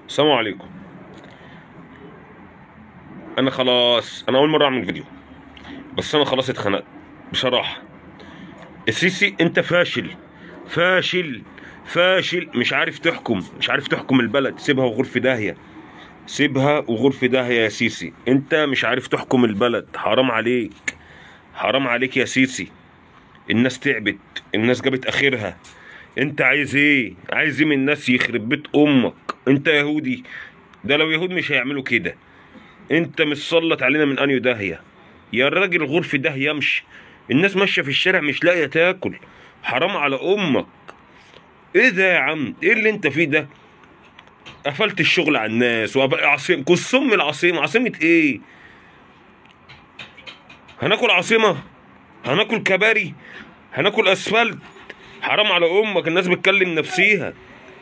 السلام عليكم انا خلاص انا اول مره اعمل فيديو بس انا خلاص اتخنقت بصراحه السيسي انت فاشل فاشل فاشل مش عارف تحكم مش عارف تحكم البلد سيبها وغور في داهيه سيبها وغور في داهيه يا سيسي انت مش عارف تحكم البلد حرام عليك حرام عليك يا سيسي الناس تعبت الناس جابت اخرها انت عايز ايه عايز ايه من الناس يخرب بيت امك انت يهودي ده لو يهود مش هيعملوا كده انت متسلط علينا من انيو داهيه يا راجل غور في داهيه يمشي الناس ماشيه في الشارع مش لاقيه تاكل حرام على امك ايه ده يا عم ايه اللي انت فيه ده قفلت الشغل على الناس وبقى عاصمة كسم العاصمة عاصمة ايه هناكل عاصمة هناكل كباري هناكل اسفلت حرام على امك الناس بتكلم نفسيها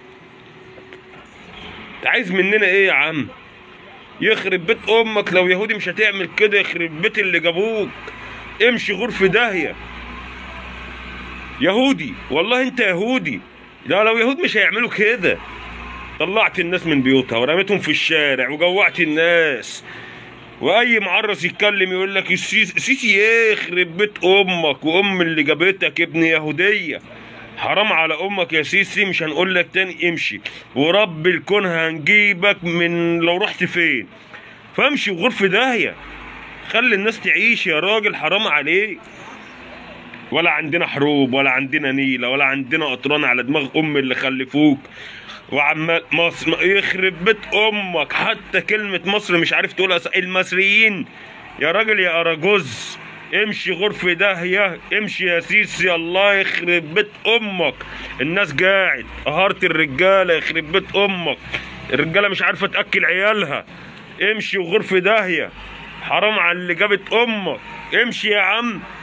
انت عايز مننا ايه يا عم يخرب بيت امك لو يهودي مش هتعمل كده يخرب بيت اللي جابوك امشي غور في داهيه يهودي والله انت يهودي لا لو يهود مش هيعملوا كده طلعت الناس من بيوتها ورميتهم في الشارع وجوعت الناس واي معرس يتكلم يقول لك السيسي سيسي ايه يخرب بيت امك وام اللي جابتك ابن يهوديه حرام على امك يا سيسي مش هنقول لك تاني امشي ورب الكون هنجيبك من لو رحت فين فامشي وغور في داهيه خلي الناس تعيش يا راجل حرام عليك ولا عندنا حروب ولا عندنا نيله ولا عندنا قطران على دماغ ام اللي خلفوك وعمال مصر يخرب بيت امك حتى كلمه مصر مش عارف تقولها صح. المصريين يا راجل يا اراجوز امشي غرف داهيه امشي يا سيسي الله يخرب بيت امك الناس قاعد قهرت الرجاله يخرب بيت امك الرجاله مش عارفه تاكل عيالها امشي وغرف داهيه حرام على اللي جابت امك امشي يا عم